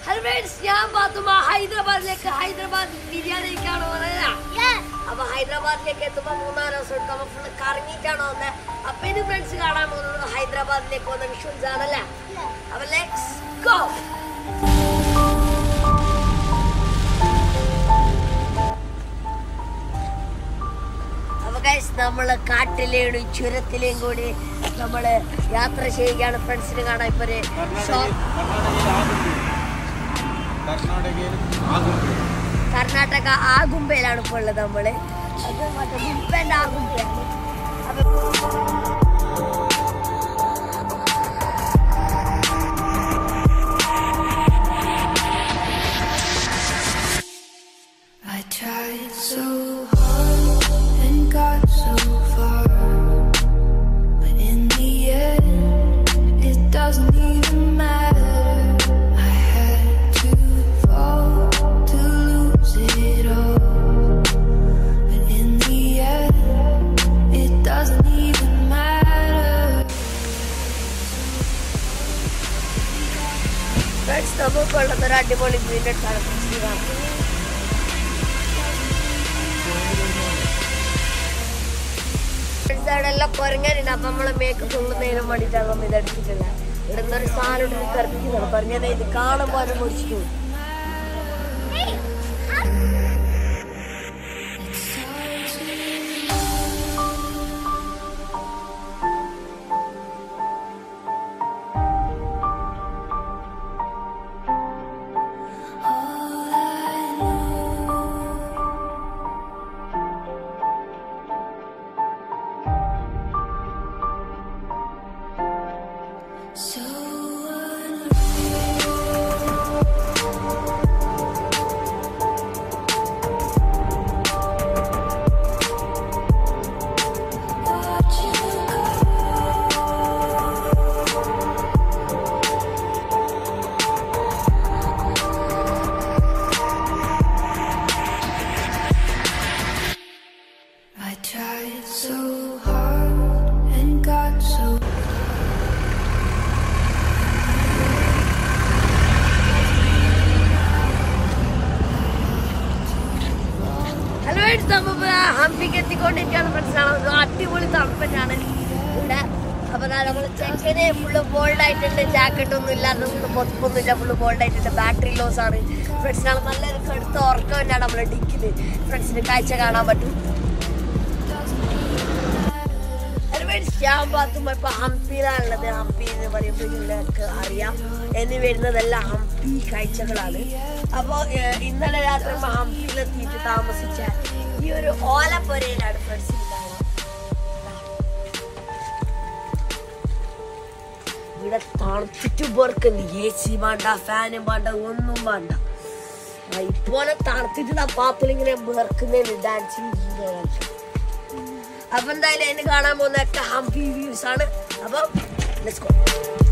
Hello friends ഞാൻ പാത്തുമ്മ ഹൈദരാബാദിലേക്ക് ഹൈദരാബാദ് ബിരിയാണിക്കാണ് പറയുന്നത് അപ്പൊ ഹൈദരാബാദിലേക്ക് എത്തുമ്പോ മൂന്നാല് ദിവസം എടുക്കും അപ്പൊ ഫുള്ള് കറങ്ങിയിട്ടാണ് വന്നത് അപ്പൊ ഇനി ഫ്രണ്ട്സ് കാണാൻ പോകുന്നത് ഹൈദരാബാദിലേക്ക് വന്ന വിഷ്വൽസ് ആണല്ലേ അപ്പൊ ലെറ്റ്സ് ഗോ അപ്പൊ ഗൈസ് നമ്മള് കാട്ടിലെയും ചുരത്തിലെയും കൂടി നമ്മള് യാത്ര ചെയ്യുകയാണ് ഫ്രണ്ട്സിന് കാണാൻ ഇപ്പൊ ഒരു ഷോ- കർണാടകയിൽ ആകുമ്പോ കർണാടക ആകുമ്പയിലാണ് ഇപ്പോൾ ഉള്ളത് നമ്മള് അത് മറ്റേ മുമ്പേന്റെ ആകുമ്പയാണ് അപ്പൊ I tried so hard and got so far, but in the end, it doesn't even matter. I had to fall to lose it all, but in the end, it doesn't even matter. Friends നമുക്ക് ഉള്ളത് ഒരു അടിപൊളി വീടിന്റെ അടുത്താണ് ഫ്രണ്ട്സിന് കാണുന്നത് friends അവിടെ എല്ലാം കുരങ്ങനുണ്ട് അപ്പൊ നമ്മളെ മേക്ക് കൊള്ളുന്നതിനും വേണ്ടിയിട്ടാണ് നമ്മൾ ഇത് എടുത്തിട്ടുള്ളത് ഇവിടെ നിന്ന് ഒരു സാധനം ഇട്ട് കറപ്പിക്കുന്നതാണ് പറഞ്ഞത് ഇത് കാണുമ്പോൾ അത് മുടിച്ചിട്ടു All I know. So unreal. Watch you I tried so hard and got so hello friends നമ്മ ഹംപിക്ക് എത്തിക്കൊണ്ടിരിക്കുകയാണ് ഫ്രണ്ട്സ് അടിപൊളി തണുപ്പറ്റാണ് ഇവിടെ അപ്പൊ നമ്മൾ ചെക്കന് ഫുള്ള് ബോൾഡ് ആയിട്ടുണ്ട് ജാക്കറ്റ് ഒന്നും ഇല്ല അതൊന്നും പൊതുപ്പൊന്നും ഇല്ല ഫുള്ള് ബോൾഡ് ആയിട്ടുണ്ട് ബാറ്ററി ലോസ് ആണ് ഫ്രണ്ട്സിനാണ് നല്ലൊരു കടുത്ത ഉറക്കം തന്നെയാണ് നമ്മളെ ഡിക്കിന് ഫ്രണ്ട്സിന് കാഴ്ച കാണാൻ പറ്റും ഹലോ ഫ്രണ്ട്സ് ഞാൻ പാത്തുമ്പോ ഇപ്പൊ ഹംപിയിലാണുള്ളത് ഹംപി എന്ന് പറയുമ്പോൾ നിങ്ങൾക്ക് അറിയാം എന്ന് വരുന്നതെല്ലാം ഹംപി കാഴ്ചകളാണ് അപ്പോൾ ഇന്നലെ രാത്രി നമ്മൾ ഹംപിയിലെത്തിയിട്ട് താമസിച്ച ഈ ഒരു ഓലപ്പുരയിലാണ് ഫ്രണ്ട്സ് ഉണ്ടാവുക ഇവിടെ തണുത്തിട്ട് പേർക്കുണ്ട് എ സി വേണ്ട ഫാനും വേണ്ട ഒന്നും വേണ്ട ആ, ഇപ്പോലെ തണുത്തിട്ട് ആ പാപ്പിലിങ്ങനെ ബേർക്കുന്നതിന് ഡാൻസിങ് അപ്പൊ എന്തായാലും എന്നെ കാണാൻ പോകുന്നതൊക്കെ ഹംപി വ്യൂസ് ആണ് അപ്പൊ ലെറ്റ്സ് ഗോ